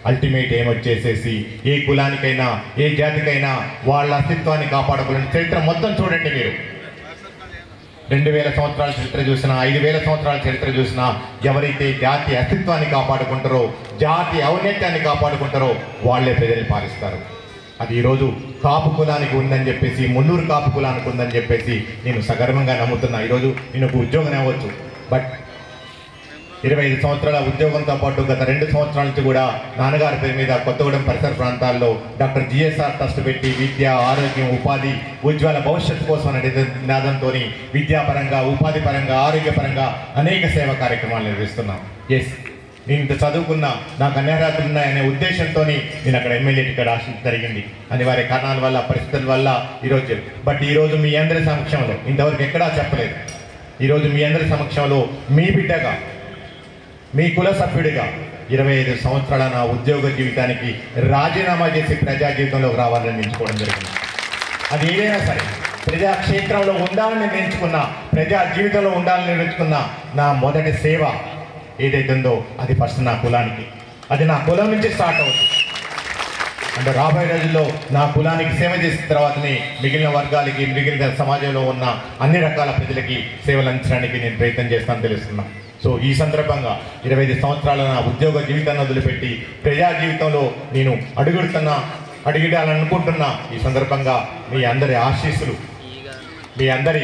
ultimate ఏం వచ్చేసేసి ఏ కులానికైనా ఏ జాతికైనా వాళ్ళ అస్తిత్వాన్ని కాపాడుకోవాలని చరిత్ర మొత్తం చూడండి మీరు రెండు వేల సంవత్సరాల చరిత్ర చూసినా ఐదు వేల సంవత్సరాల చరిత్ర చూసినా ఎవరైతే జాతి అస్తిత్వాన్ని కాపాడుకుంటారో జాతి ఔన్నత్యాన్ని కాపాడుకుంటారో వాళ్ళే ప్రజల్ని పాలిస్తారు అది ఈరోజు కాపు కులానికి ఉందని చెప్పేసి మున్నూరు కాపు కులానికి ఉందని చెప్పేసి నేను సగర్వంగా నమ్ముతున్నా ఈరోజు నేను ఒక ఉద్యోగం అవ్వచ్చు బట్ ఇరవై ఐదు సంవత్సరాల ఉద్యోగంతో పాటు గత రెండు సంవత్సరాల నుంచి కూడా నాన్నగారి పేరు మీద కొత్తగూడెం పరిసర ప్రాంతాల్లో డాక్టర్ జిఎస్ఆర్ ట్రస్ట్ పెట్టి విద్య ఆరోగ్యం ఉపాధి ఉజ్వల భవిష్యత్తు కోసం అనే నినాదంతో విద్యాపరంగా ఉపాధి పరంగా ఆరోగ్యపరంగా అనేక సేవా కార్యక్రమాలు నిర్వహిస్తున్నాం ఎస్ నేను ఇంత చదువుకున్నా నాకు అన్యారాతులు ఉన్నాయనే ఉద్దేశంతో నేను అక్కడ ఎమ్మెల్యే టికెట్ ఆశించడం జరిగింది అనివార్య కారణాల వల్ల పరిస్థితుల వల్ల ఈరోజు బట్ ఈరోజు మీ అందరి సమక్షంలో ఇంతవరకు ఎక్కడా చెప్పలేదు ఈరోజు మీ అందరి సమక్షంలో మీ బిడ్డగా మీ కుల సభ్యుడిగా ఇరవై ఐదు సంవత్సరాల నా ఉద్యోగ జీవితానికి రాజీనామా చేసి ప్రజా జీవితంలోకి రావాలని ఎంచుకోవడం జరిగింది అది ఏదైనా సరే ప్రజా క్షేత్రంలో ఉండాలని నిర్ణయించుకున్న ప్రజా జీవితంలో ఉండాలని నిర్ణయించుకున్న నా మొదటి సేవ ఏదైతే ఉందో అది ఫస్ట్ నా కులానికి అది నా కులం నుంచి స్టార్ట్ అవుతుంది అంటే రాబోయే రోజుల్లో నా కులానికి సేవ చేసిన తర్వాతనే మిగిలిన వర్గాలకి మిగిలిన సమాజంలో ఉన్న అన్ని రకాల ప్రజలకి సేవలు అందించడానికి నేను ప్రయత్నం చేస్తాను తెలుస్తున్నా సో ఈ సందర్భంగా ఇరవై ఐదు సంవత్సరాల నా ఉద్యోగ జీవితాన్ని వదిలిపెట్టి ప్రజా జీవితంలో నేను అడుగుడుతున్నా అడిగిడాలని అనుకుంటున్నా ఈ సందర్భంగా మీ అందరి ఆశీస్సులు మీ అందరి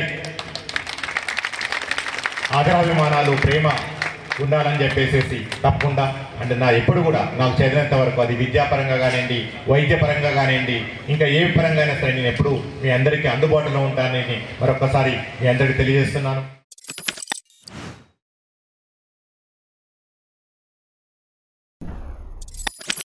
ఆదరాభిమానాలు ప్రేమ ఉండాలని చెప్పేసేసి తప్పకుండా అంటే నా ఎప్పుడు కూడా నాకు చదివినంత వరకు అది విద్యాపరంగా కానివ్వండి వైద్యపరంగా కానివ్వండి ఇంకా ఏ పరంగా అయినా సరే నేను ఎప్పుడు మీ అందరికీ అందుబాటులో ఉంటానని మరొకసారి మీ అందరికీ తెలియజేస్తున్నాను